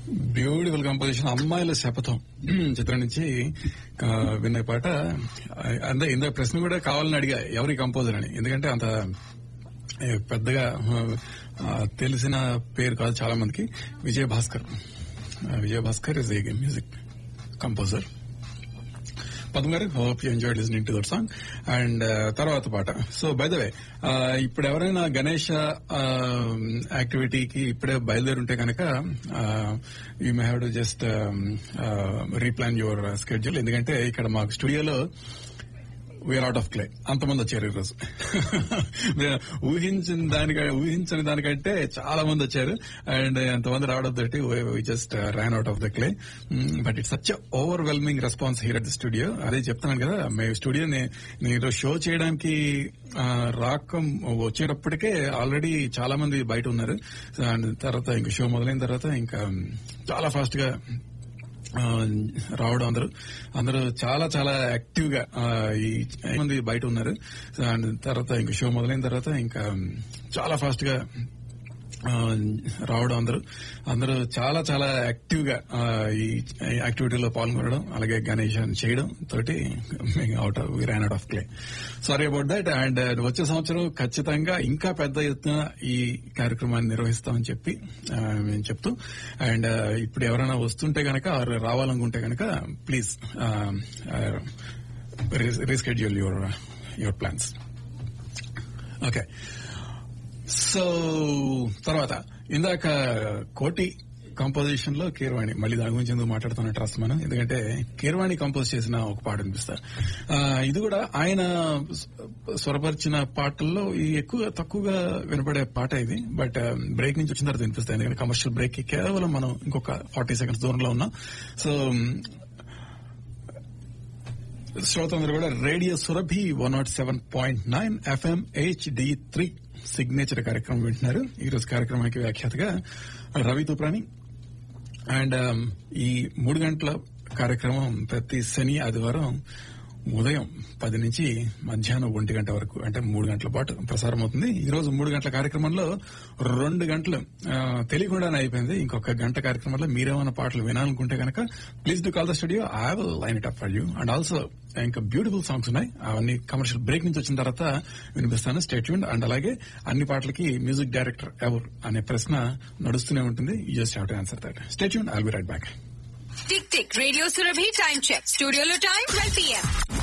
beautiful composition అమ్మాయిల శపథం చిత్రం నుంచి ఆ, విన్న పాట అంతే ఇంత ప్రశ్న కూడా కావాలని అడిగా ఎవరి కంపోజర్ అని ఎందుకంటే అంత ఏ, పెద్దగా ఆ, తెలిసిన పేరు కాదు చాలా మందికి విజయ్ భాస్కర్ ఆ, Vijay Bhaskar is a music composer Padma garu hope you enjoy listening to that song and తర్వాత పాట సో బై ద వే ఇప్పుడు ఎవరైనా గణేష్ యాక్టివిటీకి ఇప్పుడే బయలుదేరి ఉంటే కనుక you may have to just replan your schedule ఎందుకంటే ఇక్కడ మాకు స్టూడియోలో వీఆర్ అవుట్ ఆఫ్ క్లే అంతమంది వచ్చారు ఈరోజు ఊహించిన దానికంటే ఊహించని దానికంటే చాలా మంది వచ్చారు అండ్ ఎంతమంది రావడం తోటి just ran out of the clay but it's such overwhelming response here at the studio అదే చెప్తున్నాను కదా మేము స్టూడియో నేను షో చేయడానికి ఆ, రాక వచ్చేటప్పటికే ఆల్రెడీ చాలా మంది బయట ఉన్నారు అండ్ తర్వాత ఇంకా షో మొదలైన తర్వాత ఇంకా చాలా ఫాస్ట్ గా ఆ, రావడం అందరూ అందరూ చాలా చాలా యాక్టివ్ గా ఆ, ఈ మంది బయట ఉన్నారు అండ్ తర్వాత ఇంకా షో మొదలైన తర్వాత ఇంకా చాలా ఫాస్ట్ గా ఆ, రావడం అందరూ అందరూ చాలా చాలా యాక్టివ్ గా ఆ, ఈ యాక్టివిటీలో పాల్గొనడం అలాగే గణేష్ చేయడం తోటి out we ran out of clay sorry about that and వచ్చే సంవత్సరం ఖచ్చితంగా ఇంకా పెద్ద ఎత్తున ఈ కార్యక్రమాన్ని నిర్వహిస్తామని చెప్పి ఆ, మేము చెప్తూ అండ్ ఇప్పుడు ఎవరైనా వస్తుంటే గనక or రావాలనుకుంటే గనక please reschedule your your plans okay so తర్వాత ఇందాక కోటి కంపోజిషన్ లో కీరవాణి మళ్ళీ దాని గురించి ఎందుకు మాట్లాడుతున్న ట్రస్ట్ మనం ఎందుకంటే కీరవాణి కంపోజ్ చేసిన ఒక పాట అనిపిస్తారు ఇది కూడా ఆయన స్వరపరిచిన పాటల్లో ఈ ఎక్కువ తక్కువగా వినపడే పాట ఇది బట్ బ్రేక్ నుంచి వచ్చిన తర్వాత వినిపిస్తాయి ఎందుకంటే కమర్షియల్ బ్రేక్ కి కేవలం మనం ఇంకొక ఫార్టీ సెకండ్స్ దూరంలో ఉన్నాం సో శ్రోతందరూ కూడా radio Surabhi one nought seven point nine FM HD three signature కార్యక్రమం వింటున్నారు ఈ రోజు కార్యక్రమానికి వ్యాఖ్యాతగా రవి తుప్రాని అండ్ ఈ మూడు గంటల కార్యక్రమం ప్రతి శని ఆదివారం ఉదయం పది నుంచి మధ్యాహ్నం ఒంటి గంట వరకు అంటే మూడు గంటల పాటు ప్రసారం అవుతుంది ఈ రోజు మూడు గంటల కార్యక్రమంలో రెండు గంటలు ఆ, తెలియకుండానే అయిపోయింది ఇంకొక గంట కార్యక్రమంలో మీరేమైనా పాటలు వినాలనుకుంటే కనుక please do call the studio I will line it up for you and also ఇంకా బ్యూటిఫుల్ సాంగ్స్ ఉన్నాయి అవన్నీ కమర్షియల్ బ్రేక్ నుంచి వచ్చిన తర్వాత వినిపిస్తాను స్టేట్యూన్ అండ్ అలాగే అన్ని పాటలకి మ్యూజిక్ డైరెక్టర్ ఎవరు అనే ప్రశ్న నడుస్తూనే ఉంటుంది you just have to answer that stay tuned I'll be right back tick tick radio Surabhi time check స్టూడియోలో టైం ట్వెల్వ్ పిఎం